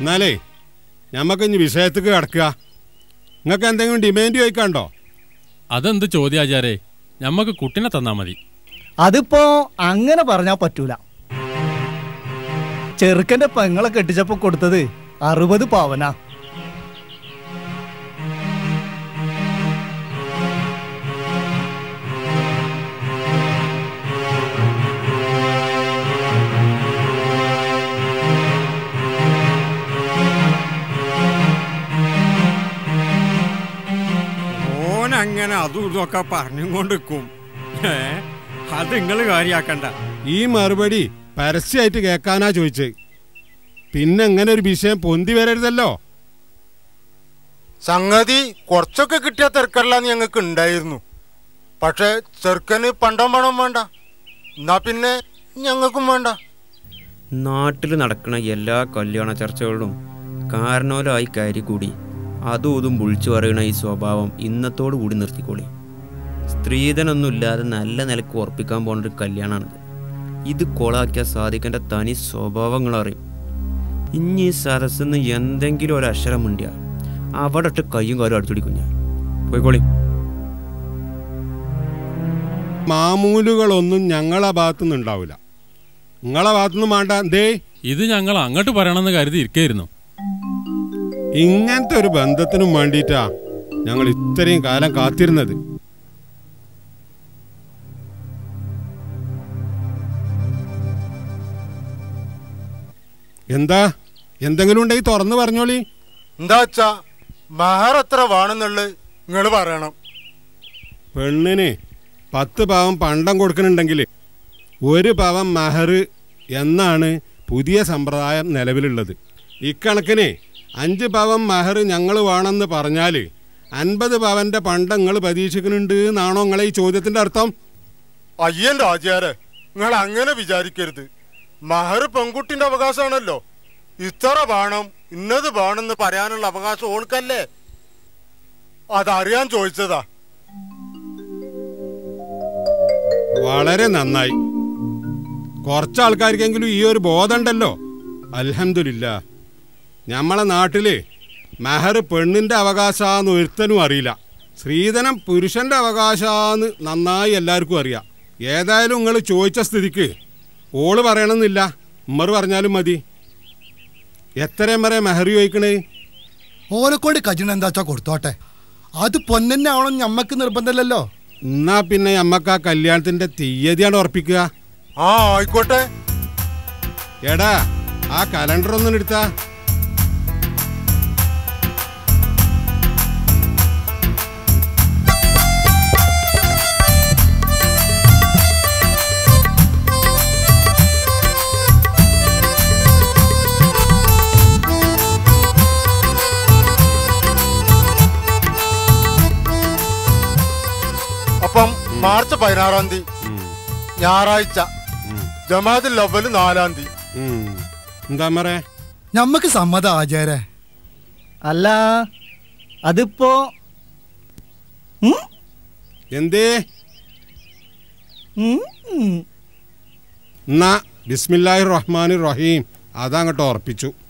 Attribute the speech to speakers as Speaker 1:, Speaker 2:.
Speaker 1: എന്നാലേ ഞമ്മക്ക് ഇനി വിഷയത്തേക്ക് കിടക്കുക നിങ്ങൾക്ക് എന്തെങ്കിലും ഡിമാൻഡ് ചോദിക്കാണ്ടോ
Speaker 2: അതെന്ത് ചോദ്യാചാരേ ഞമ്മക്ക് കുട്ടിനെ തന്നാ മതി
Speaker 3: അതിപ്പോ അങ്ങനെ പറഞ്ഞാ പറ്റൂല ചെറുക്കന്റെ പെങ്ങളെ കെട്ടിച്ചപ്പോ കൊടുത്തത് അറുപത് പവനാ
Speaker 4: ഓൻ അങ്ങനെ അതും ഇതൊക്കെ പറഞ്ഞും കൊണ്ടിരിക്കും ഏ അത് നിങ്ങൾ കാര്യാക്കണ്ട
Speaker 1: ഈ മറുപടി പരസ്യമായിട്ട് കേൾക്കാനാ ചോദിച്ചത് പിന്നെ എങ്ങനെ ഒരു വിഷയം പൊന്തി വരരുതല്ലോ
Speaker 5: സംഗതി കുറച്ചൊക്കെ കിട്ടിയ തിരക്കല്ലാന്ന് ഞങ്ങൾക്ക് ഉണ്ടായിരുന്നു പക്ഷെ ചെറുക്കന് പണ്ടം പണം വേണ്ട എന്നാ പിന്നെ ഞങ്ങൾക്കും വേണ്ട
Speaker 6: നാട്ടിൽ നടക്കുന്ന എല്ലാ കല്യാണ ചർച്ചകളിലും കാരണവരായി കയറി കൂടി അതും ഇതും വിളിച്ചു പറയുന്ന ഈ സ്വഭാവം ഇന്നത്തോടു കൂടി നിർത്തിക്കോളി സ്ത്രീധനൊന്നുമില്ലാതെ നല്ല നിലക്ക് ഉറപ്പിക്കാൻ പോണ ഒരു കല്യാണമാണിത് ഇത് കൊളാക്കിയ സാധിക്കേണ്ട തനി സ്വഭാവങ്ങൾ അറിയും ഇനി ഈ സദസ്സിന്ന് എന്തെങ്കിലും ഒരു അക്ഷരം മുണ്ടിയ അവിടെ ഇട്ട് കയ്യും കാലും അടുത്തുടിക്കും ഞാൻ പോയിക്കോളി
Speaker 1: മാമൂലുകളൊന്നും ഞങ്ങളെ ഭാഗത്തുനിന്ന് ഉണ്ടാവില്ല നിങ്ങളെ ഭാഗത്തുനിന്ന് വേണ്ട ദേ
Speaker 2: ഇത് ഞങ്ങൾ അങ്ങോട്ട് പറയണമെന്ന് കരുതി ഇരിക്കായിരുന്നു
Speaker 1: ഇങ്ങനത്തെ ഒരു ബന്ധത്തിനും വേണ്ടിയിട്ടാ ഞങ്ങൾ ഇത്രയും കാലം കാത്തിരുന്നത് എന്താ എന്തെങ്കിലും ഉണ്ടെങ്കിൽ തുറന്നു പറഞ്ഞോളി
Speaker 5: എന്താ വെച്ചാ മഹർ എത്ര വേണമെന്നുള്ളത് നിങ്ങൾ പറയണം
Speaker 1: പെണ്ണിന് പത്ത് പാവം പണ്ടം കൊടുക്കുന്നുണ്ടെങ്കിൽ ഒരു പാവം മഹർ എന്നാണ് പുതിയ സമ്പ്രദായം നിലവിലുള്ളത് ഇക്കണക്കിന് അഞ്ച് പവൻ മഹർ ഞങ്ങൾ വേണമെന്ന് പറഞ്ഞാൽ അൻപത് പവന്റെ പണ്ടം നിങ്ങൾ പ്രതീക്ഷിക്കുന്നുണ്ട് എന്നാണോ നിങ്ങളെ ഈ ചോദ്യത്തിന്റെ അർത്ഥം
Speaker 5: അയ്യൻ രാജാരെ നിങ്ങൾ അങ്ങനെ വിചാരിക്കരുത് മഹർ പെൺകുട്ടിന്റെ അവകാശമാണല്ലോ ഇത്ര വേണം ഇന്നത് വേണമെന്ന് പറയാനുള്ള അവകാശം ഓൾക്കല്ലേ അതറിയാൻ ചോദിച്ചതാ
Speaker 1: വളരെ നന്നായി കുറച്ച് ആൾക്കാർക്കെങ്കിലും ഈ ഒരു ബോധമുണ്ടല്ലോ അൽഹംദുലില്ല നമ്മളെ നാട്ടില് മെഹർ പെണ്ണിന്റെ അവകാശാന്ന് ഒരുത്തനും അറിയില്ല സ്ത്രീധനം പുരുഷന്റെ അവകാശാന്ന് നന്നായി എല്ലാവർക്കും അറിയാം ഏതായാലും നിങ്ങൾ ചോദിച്ച സ്ഥിതിക്ക് ഓള് പറയണമെന്നില്ല ഉമ്മർ പറഞ്ഞാലും മതി എത്രയും വരെ മെഹർ ചോദിക്കണേ
Speaker 7: ഓലക്കോട് കജിന് എന്താച്ചാ കൊടുത്തോട്ടെ അത് പൊന്നെ ആവണം ഞമ്മക്ക് നിർബന്ധമില്ലല്ലോ
Speaker 1: എന്നാ പിന്നെ നമ്മക്ക് ആ കല്യാണത്തിന്റെ തീയതിയാണ് ഉറപ്പിക്കുക
Speaker 5: ആ ആയിക്കോട്ടെ
Speaker 1: എടാ ആ കലണ്ടർ ഒന്നും എടുത്താ
Speaker 5: അപ്പം മാർച്ച് പതിനാറാം തീയതി ഞായറാഴ്ച ജമാഅത്തിൽ ലവൽ നാലാം തീയതി
Speaker 1: എന്താ മറേ
Speaker 7: ഞമ്മക്ക് സമ്മതം ആചാരെ
Speaker 3: അല്ല അതിപ്പോ ഉം?
Speaker 1: എന്തേ
Speaker 3: ഉം, ഉം.
Speaker 1: എന്നാ ബിസ്മില്ലാഹി റഹ്മാൻ റഹീം അതങ്ങോട്ട് ഉറപ്പിച്ചു